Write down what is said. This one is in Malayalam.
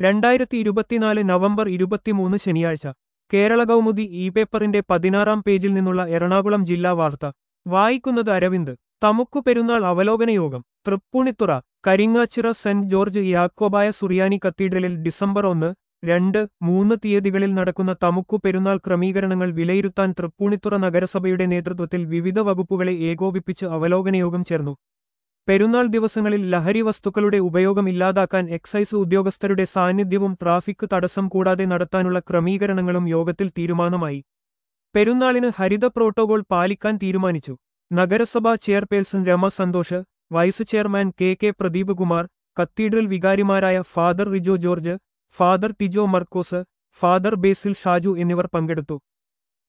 രണ്ടായിരത്തി ഇരുപത്തിനാല് നവംബർ ഇരുപത്തിമൂന്ന് ശനിയാഴ്ച കേരള കൗമുദി ഇ പേപ്പറിന്റെ പതിനാറാം പേജിൽ നിന്നുള്ള എറണാകുളം ജില്ലാ വാർത്ത വായിക്കുന്നത് അരവിന്ദ് തമുക്കു പെരുന്നാൾ അവലോകന യോഗം തൃപ്പൂണിത്തുറ കരിങ്ങാച്ചിറ സെന്റ് ജോർജ് യാക്കോബായ സുറിയാനി കത്തീഡ്രലിൽ ഡിസംബർ ഒന്ന് രണ്ട് മൂന്ന് തീയതികളിൽ നടക്കുന്ന തമുക്കു പെരുന്നാൾ ക്രമീകരണങ്ങൾ വിലയിരുത്താൻ തൃപ്പൂണിത്തുറ നഗരസഭയുടെ നേതൃത്വത്തിൽ വിവിധ വകുപ്പുകളെ ഏകോപിപ്പിച്ച് അവലോകന യോഗം ചേർന്നു പെരുന്നാൾ ദിവസങ്ങളിൽ ലഹരി വസ്തുക്കളുടെ ഉപയോഗം ഇല്ലാതാക്കാൻ എക്സൈസ് ഉദ്യോഗസ്ഥരുടെ സാന്നിധ്യവും ട്രാഫിക് തടസ്സം കൂടാതെ നടത്താനുള്ള ക്രമീകരണങ്ങളും യോഗത്തിൽ തീരുമാനമായി പെരുന്നാളിന് ഹരിത പ്രോട്ടോകോൾ പാലിക്കാൻ തീരുമാനിച്ചു നഗരസഭാ chairperson Rama Santhosh vice chairman K K Pradeep Kumar cathedral വികാരിമാരായ father Rijo George father Tijo Markose father Basil Shaju എന്നിവർ പങ്കെടുത്തു